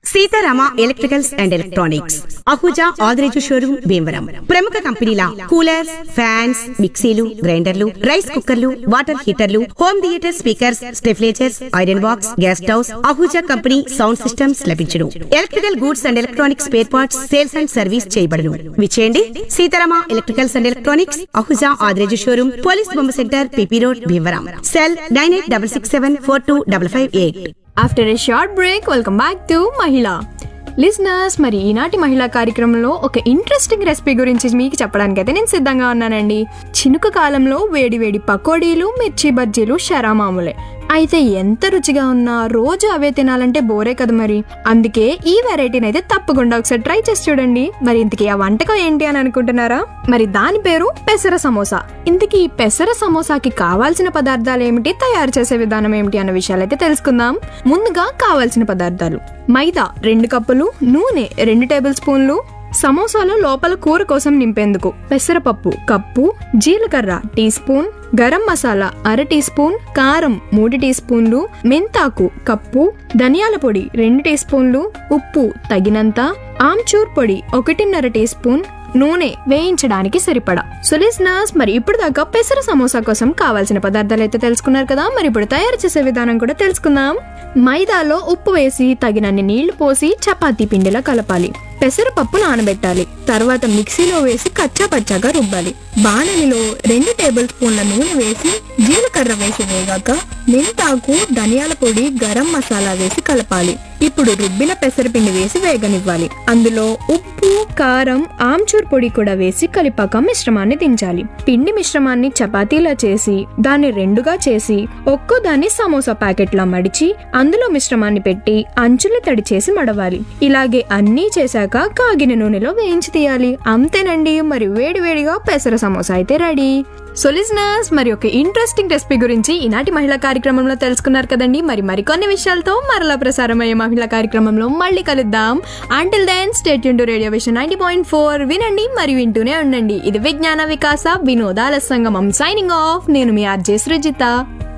Sitarama electricals and electronics Ahuja Adireju showroom Bhimavaram ప్రముఖ కంపెనీల coolers fans మిక్సీలు గ్రైండర్లు రైస్ కుక్కర్లు వాటర్ హీటర్లు home theatre speakers stabilisers iron box gas stoves Ahuja company sound systems లభించును electrical goods and electronics spare parts sales and service చేయబడును విచేయండి Sitarama electricals and electronics Ahuja Adireju showroom police బొమ్మ centre P P road Bhimavaram cell nine eight double six seven four two double five eight after a short break welcome back to మహిళ listeners మరి ఈనాటి మహిళా కార్యక్రమంలో ఒక interesting recipe గురించి మీకు చెప్పడానికి అయితే నేను సిద్ధంగా ఉన్నానండి చినుక కాలంలో వేడి వేడి పకోడీలు మిర్చి బజ్జీలు షరామాములే అయితే ఎంత రుచిగా ఉన్నా రోజు అవే తినాలంటే బోరే కదా మరి అందుకే ఈ వెరైటీని అయితే తప్పకుండా ఒకసారి ట్రై చేసి చూడండి మరి ఇంతకీ ఆ వంటకం ఏంటి అని అనుకుంటున్నారా మరి దాని పేరు పెసర సమోసా ఇంతకీ ఈ పెసర సమోసాకి కావాల్సిన పదార్థాలు ఏమిటి తయారు చేసే విధానం ఏమిటి అన్న విషయాలు అయితే తెలుసుకుందాం ముందుగా కావాల్సిన పదార్థాలు మైదా రెండు కప్పులు నూనె రెండు టేబుల్ స్పూన్లు సమోసాలో లోపల కూర కోసం నింపేందుకు పెసరపప్పు కప్పు జీలకర్ర టీ స్పూన్ గరం మసాలా అర టీ స్పూన్ కారం మూడు టీ స్పూన్లు మెంతాకు కప్పు ధనియాల పొడి రెండు టీ స్పూన్లు ఉప్పు తగినంత ఆమ్చూర్ పొడి ఒకటిన్నర టీ స్పూన్ నూనె వేయించడానికి సరిపడా సో లిజనర్స్ మరి ఇప్పుడు దాకా పెసర సమోసా కోసం కావాల్సిన పదార్థాలు అయితే తెలుసుకున్నారు కదా మరి ఇప్పుడు తయారు చేసే విధానం కూడా తెలుసుకుందాం మైదాలో ఉప్పు వేసి తగినన్ని నీళ్లు పోసి చపాతీ పిండిలా కలపాలి పెసరపప్పు నానబెట్టాలి తర్వాత మిక్సీలో వేసి కచ్చా పచ్చాగా రుబ్బాలి బాణలిలో రెండు టేబుల్ స్పూన్ల నూనె వేసి జీలకర్ర వేసి వేగాక మెంతాకు ధనియాల పొడి గరం మసాలా వేసి కలపాలి ఇప్పుడు రుబ్బిన పెసరపిండి వేసి వేగనివ్వాలి అందులో ఉప్పు కారం ఆమ్చూర్ పొడి కూడా వేసి కలిపాక మిశ్రమాన్ని దించాలి పిండి మిశ్రమాన్ని చపాతీలా చేసి దాన్ని రెండుగా చేసి ఒక్కో దాన్ని సమోసా ప్యాకెట్లా మడిచి అందులో మిశ్రమాన్ని పెట్టి అంచులు తడి చేసి మడవాలి ఇలాగే అన్నీ చేశాక కాగిన నూనెలో వేయించి తీయాలి అంతేనండి మరి వేడి వేడిగా పెసర సమోసా అయితే రెడీ సో లిజనర్స్ మరి ఒక ఇంట్రెస్టింగ్ రెసిపీ గురించి ఈనాటి మహిళా కార్యక్రమంలో తెలుసుకున్నారు కదండి మరి మరికొన్ని విషయాలతో మరలా ప్రసారమయ్యే మహిళా కార్యక్రమంలో మళ్ళీ కలుద్దాం అంటిల్ దెన్ స్టేట్ టు radio vision ninety point four వినండి మరి వింటూనే ఉండండి ఇది విజ్ఞాన వికాస వినోదాల సంగమం సైనింగ్ ఆఫ్ నేను మీ ఆర్జే సృజిత